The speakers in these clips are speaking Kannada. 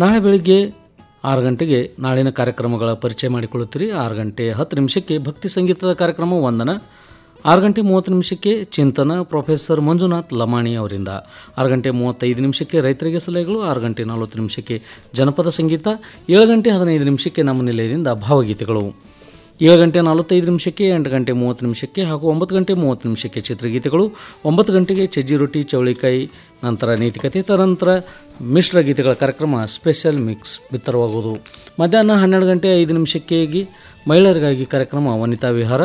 ನಾಳೆ ಬೆಳಿಗ್ಗೆ ಆರು ಗಂಟೆಗೆ ನಾಳಿನ ಕಾರ್ಯಕ್ರಮಗಳ ಪರಿಚಯ ಮಾಡಿಕೊಳ್ಳುತ್ತೀರಿ ಆರು ಗಂಟೆ ಹತ್ತು ನಿಮಿಷಕ್ಕೆ ಭಕ್ತಿ ಸಂಗೀತದ ಕಾರ್ಯಕ್ರಮ ವಂದನ ಆರು ಗಂಟೆ ಮೂವತ್ತು ನಿಮಿಷಕ್ಕೆ ಚಿಂತನ ಪ್ರೊಫೆಸರ್ ಮಂಜುನಾಥ್ ಲಮಾಣಿ ಅವರಿಂದ ಆರು ಗಂಟೆ ಮೂವತ್ತೈದು ನಿಮಿಷಕ್ಕೆ ರೈತರಿಗೆ ಸಲಹೆಗಳು ಆರು ಗಂಟೆ ನಲವತ್ತು ನಿಮಿಷಕ್ಕೆ ಜನಪದ ಸಂಗೀತ ಏಳು ಗಂಟೆ ಹದಿನೈದು ನಿಮಿಷಕ್ಕೆ ನಮ್ಮ ನಿಲಯದಿಂದ ಭಾವಗೀತೆಗಳು ಏಳು ಗಂಟೆ ನಲವತ್ತೈದು ನಿಮಿಷಕ್ಕೆ ಎಂಟು ಗಂಟೆ ಮೂವತ್ತು ನಿಮಿಷಕ್ಕೆ ಹಾಗೂ ಒಂಬತ್ತು ಗಂಟೆ ಮೂವತ್ತು ನಿಮಿಷಕ್ಕೆ ಚಿತ್ರಗೀತೆಗಳು ಒಂಬತ್ತು ಗಂಟೆಗೆ ಚಜ್ಜಿ ರೊಟ್ಟಿ ಚೌಳಿಕಾಯಿ ನಂತರ ನೀತಿಕತೆ ತದನಂತರ ಮಿಶ್ರ ಗೀತೆಗಳ ಕಾರ್ಯಕ್ರಮ ಸ್ಪೆಷಲ್ ಮಿಕ್ಸ್ ಬಿತ್ತರವಾಗುವುದು ಮಧ್ಯಾಹ್ನ ಹನ್ನೆರಡು ಗಂಟೆ ಐದು ನಿಮಿಷಕ್ಕೆ ಮಹಿಳೆಯರಿಗಾಗಿ ಕಾರ್ಯಕ್ರಮ ವನಿತಾ ವಿಹಾರ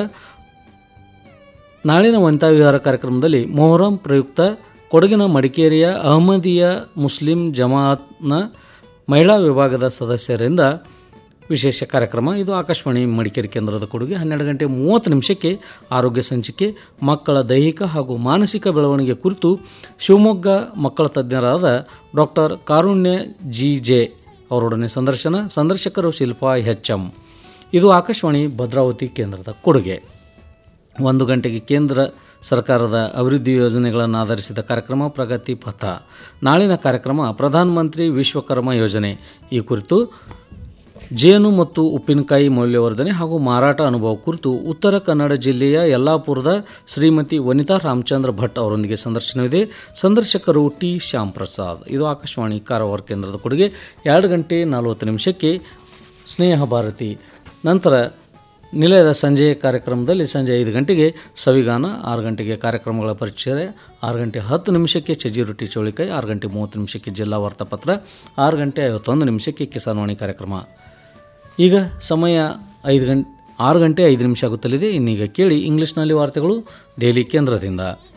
ನಾಳಿನ ವನಿತಾ ವಿಹಾರ ಕಾರ್ಯಕ್ರಮದಲ್ಲಿ ಮೊಹರಂ ಪ್ರಯುಕ್ತ ಕೊಡಗಿನ ಮಡಿಕೇರಿಯ ಅಹಮದಿಯ ಮುಸ್ಲಿಂ ಜಮಾಅತ್ನ ಮಹಿಳಾ ವಿಭಾಗದ ಸದಸ್ಯರಿಂದ ವಿಶೇಷ ಕಾರ್ಯಕ್ರಮ ಇದು ಆಕಾಶವಾಣಿ ಮಡಿಕೇರಿ ಕೇಂದ್ರದ ಕೊಡುಗೆ ಹನ್ನೆರಡು ಗಂಟೆ ಮೂವತ್ತು ನಿಮಿಷಕ್ಕೆ ಆರೋಗ್ಯ ಸಂಚಿಕೆ ಮಕ್ಕಳ ದೈಹಿಕ ಹಾಗೂ ಮಾನಸಿಕ ಬೆಳವಣಿಗೆ ಕುರಿತು ಶಿವಮೊಗ್ಗ ಮಕ್ಕಳ ತಜ್ಞರಾದ ಡಾಕ್ಟರ್ ಕಾರುಣ್ಯ ಜಿ ಜೆ ಅವರೊಡನೆ ಸಂದರ್ಶನ ಸಂದರ್ಶಕರು ಶಿಲ್ಪಾ ಎಚ್ ಎಂ ಇದು ಆಕಾಶವಾಣಿ ಭದ್ರಾವತಿ ಕೇಂದ್ರದ ಕೊಡುಗೆ ಒಂದು ಗಂಟೆಗೆ ಕೇಂದ್ರ ಸರ್ಕಾರದ ಅಭಿವೃದ್ಧಿ ಯೋಜನೆಗಳನ್ನು ಆಧರಿಸಿದ ಕಾರ್ಯಕ್ರಮ ಪ್ರಗತಿ ಪಥ ನಾಳಿನ ಕಾರ್ಯಕ್ರಮ ಪ್ರಧಾನಮಂತ್ರಿ ವಿಶ್ವಕರ್ಮ ಯೋಜನೆ ಈ ಕುರಿತು ಜೇನು ಮತ್ತು ಉಪ್ಪಿನಕಾಯಿ ಮೌಲ್ಯವರ್ಧನೆ ಹಾಗೂ ಮಾರಾಟ ಅನುಭವ ಕುರಿತು ಉತ್ತರ ಕನ್ನಡ ಜಿಲ್ಲೆಯ ಯಲ್ಲಾಪುರದ ಶ್ರೀಮತಿ ವನಿತಾ ರಾಮಚಂದ್ರ ಭಟ್ ಅವರೊಂದಿಗೆ ಸಂದರ್ಶನವಿದೆ ಸಂದರ್ಶಕರು ಟಿ ಶ್ಯಾಮ್ ಪ್ರಸಾದ್ ಇದು ಆಕಾಶವಾಣಿ ಕಾರವಾರ ಕೇಂದ್ರದ ಕೊಡುಗೆ ಎರಡು ಗಂಟೆ ನಲವತ್ತು ನಿಮಿಷಕ್ಕೆ ಸ್ನೇಹ ಭಾರತಿ ನಂತರ ನಿಲಯದ ಸಂಜೆ ಕಾರ್ಯಕ್ರಮದಲ್ಲಿ ಸಂಜೆ ಐದು ಗಂಟೆಗೆ ಸವಿಗಾನ ಆರು ಗಂಟೆಗೆ ಕಾರ್ಯಕ್ರಮಗಳ ಪರಿಚಯ ಆರು ಗಂಟೆ ಹತ್ತು ನಿಮಿಷಕ್ಕೆ ಚಜಿ ರೊಟ್ಟಿ ಚೌಳಿಕಾಯಿ ಆರು ಗಂಟೆ ಮೂವತ್ತು ನಿಮಿಷಕ್ಕೆ ಜಿಲ್ಲಾ ವಾರ್ತಾಪತ್ರ ಆರು ಗಂಟೆ ಐವತ್ತೊಂದು ನಿಮಿಷಕ್ಕೆ ಕಿಸಾನ್ವಾಣಿ ಕಾರ್ಯಕ್ರಮ ಈಗ ಸಮಯ ಐದು ಗಂಟೆ ಆರು ಗಂಟೆ ಐದು ನಿಮಿಷ ಆಗುತ್ತಲಿದೆ ಇನ್ನೀಗ ಕೇಳಿ ಇಂಗ್ಲಿಷ್ನಲ್ಲಿ ವಾರ್ತೆಗಳು ದೆಹಲಿ ಕೇಂದ್ರದಿಂದ